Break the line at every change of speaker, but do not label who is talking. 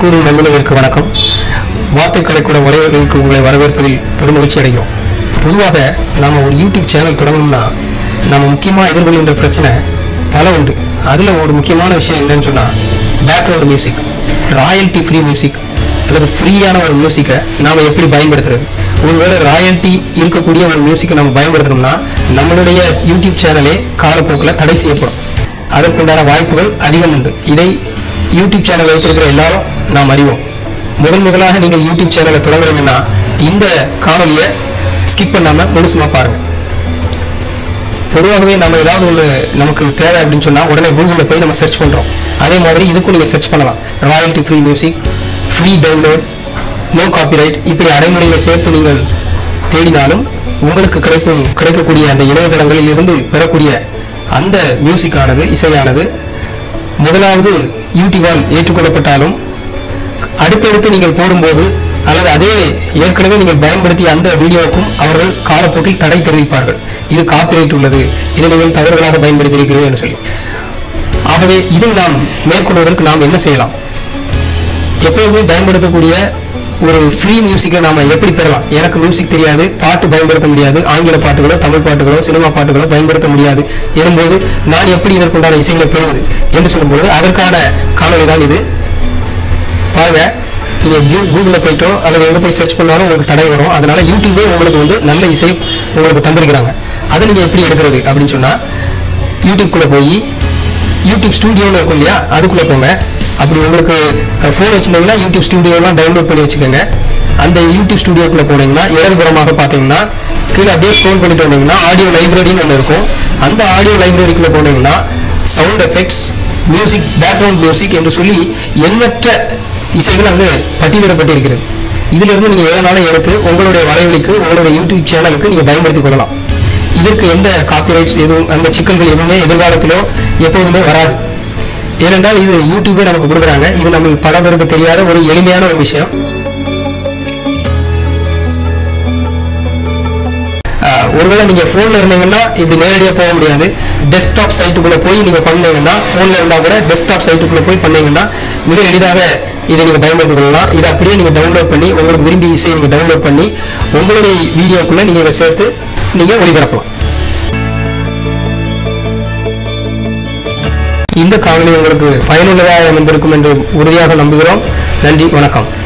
கூறும் நல்லுறவிற்கு வணக்கம் வார்த்தைகளை கூட உரையாடலுக்கு உங்களை வரவேற்பதில் பெருமகிழ்ச்சி அடைகிறோம் பொதுவாக நாம் ஒரு யூடியூப் சேனல் தொடங்கணும்னா நம்ம முக்கியமாக எதிர்கொள்கின்ற பிரச்சனை பல உண்டு அதில் ஒரு முக்கியமான விஷயம் என்னன்னு சொன்னால் background music royalty free music அல்லது ஃப்ரீயான ஒரு மியூசிக்கை நாம் எப்படி பயன்படுத்துறது ஒருவேளை ராயல்ட்டி இருக்கக்கூடிய ஒரு மியூசிக்கை நம்ம பயன்படுத்தணும்னா நம்மளுடைய யூடியூப் சேனலே காலப்போக்கில் தடை செய்யப்படும் அதற்குண்டான வாய்ப்புகள் அதிகம் உண்டு இதை யூடியூப் சேனல் வைத்திருக்கிற எல்லாரும் நாம் அறிவோம் முதன் முதலாக நீங்கள் யூடியூப் சேனலை தொடங்குறீங்கன்னா இந்த காணொலியை ஸ்கிப் பண்ணாம முழுசுமா பாருங்க பொதுவாகவே நம்ம ஏதாவது ஒன்று நமக்கு தேவை அப்படின்னு சொன்னால் உடனே கூகுளில் போய் நம்ம சர்ச் பண்ணுறோம் அதே மாதிரி இதுக்கும் நீங்கள் சர்ச் பண்ணலாம் royalty free music free download no copyright இப்படி அடைமுறையை சேர்த்து நீங்கள் தேடினாலும் உங்களுக்கு கிடைக்கும் கிடைக்கக்கூடிய அந்த இணையதளங்களில் இருந்து பெறக்கூடிய அந்த மியூசிக்கானது இசையானது முதலாவது யூடியூபால் ஏற்றுக்கொள்ளப்பட்டாலும் அடுத்தடுத்து நீங்கள் போடும்போது அல்லது அதே ஏற்கனவே நீங்கள் பயன்படுத்திய அந்த வீடியோவுக்கும் அவர்கள் காலப்போக்கில் தடை தெரிவிப்பார்கள் இது காப்பிரைட் உள்ளது இதை நீங்கள் தவறுதலாக பயன்படுத்தியிருக்கிறீர்கள் என்று சொல்லி ஆகவே இதை நாம் மேற்கொள்வதற்கு நாம் என்ன செய்யலாம் எப்போதுமே பயன்படுத்தக்கூடிய ஒரு ஃப்ரீ மியூசிக்கை நாம எப்படி பெறலாம் எனக்கு மியூசிக் தெரியாது பாட்டு பயன்படுத்த முடியாது ஆங்கில பாட்டுகளோ தமிழ் பாட்டுகளோ சினிமா பாட்டுகளோ பயன்படுத்த முடியாது எனும்போது நான் எப்படி இதற்குண்டான இசைகளை பெறுவது என்று சொல்லும்போது அதற்கான காணொலி தான் இது பாருங்க நீங்க கூ- கூகுள்ல போயிட்டோ அல்லது எங்க போய் சர்ச் பண்ணாலும் உங்களுக்கு தடை வரும் அதனால யூடியூபே உங்களுக்கு வந்து நல்ல இசை உங்களுக்கு தந்திருக்கிறாங்க அதை நீங்க எப்படி எடுக்கிறது அப்படின்னு சொன்னா யூடியூப்குள்ள போய் யூடியூப் ஸ்டூடியோன்னு இருக்கும் இல்லையா அதுக்குள்ள போங்க அப்படி உங்களுக்கு ஃபோன் வச்சிருந்தீங்கன்னா யூடியூப் ஸ்டூடியோலாம் டவுன்லோட் பண்ணி வச்சுக்கோங்க அந்த யூடியூப் ஸ்டூடியோக்குள்ள போனீங்கன்னா இடதுபுறமாக பார்த்தீங்கன்னா கீழே அப்படியே ஸ்க்ரோல் பண்ணிட்டு வந்தீங்கன்னா ஆடியோ லைப்ரரின்னு ஒன்று இருக்கும் அந்த ஆடியோ லைப்ரரிக்குள்ள போனீங்கன்னா sound effects music background music என்று சொல்லி எண்ணற்ற இசைகள் அங்கு பட்டியலிடப்பட்டிருக்கிறது இதிலிருந்து நீங்க எதனாலும் எடுத்து உங்களுடைய வலைவலிக்கு உங்களுடைய யூடியூப் சேனலுக்கு நீங்க பயன்படுத்திக் கொள்ளலாம் இதற்கு எந்த காப்பிரைட்ஸ் எதுவும் அந்த சிக்கல்கள் எதுவுமே எதிர்காலத்திலோ எப்போதுமே வராது ஏனென்றால் இது யூடியூபே நமக்கு கொடுக்குறாங்க இது நம்ம பல பேருக்கு தெரியாத ஒரு எளிமையான ஒரு விஷயம் ஆஹ் ஒருவேளை நீங்க போன்ல இருந்தீங்கன்னா இப்படி நேரடியா போக முடியாது டெஸ்க்டாப் சைட்டுக்குள்ள போய் நீங்க பண்ணீங்கன்னா போன்ல இருந்தா கூட டெஸ்க்டாப் சைட்டுக்குள்ள போய் பண்ணீங்கன்னா மிக எளிதாக இதை நீங்க பயன்படுத்திக் கொள்ளலாம் இதை அப்படியே நீங்க டவுன்லோட் பண்ணி உங்களுக்கு விரும்பி இசையை நீங்க டவுன்லோட் பண்ணி உங்களுடைய வீடியோக்குள்ள நீங்க இதை சேர்த்து நீங்க ஒளிபரப்பலாம் இந்த காணொலி உங்களுக்கு பயனுள்ளதாக அமைந்திருக்கும் என்று உறுதியாக நம்புகிறோம் நன்றி வணக்கம்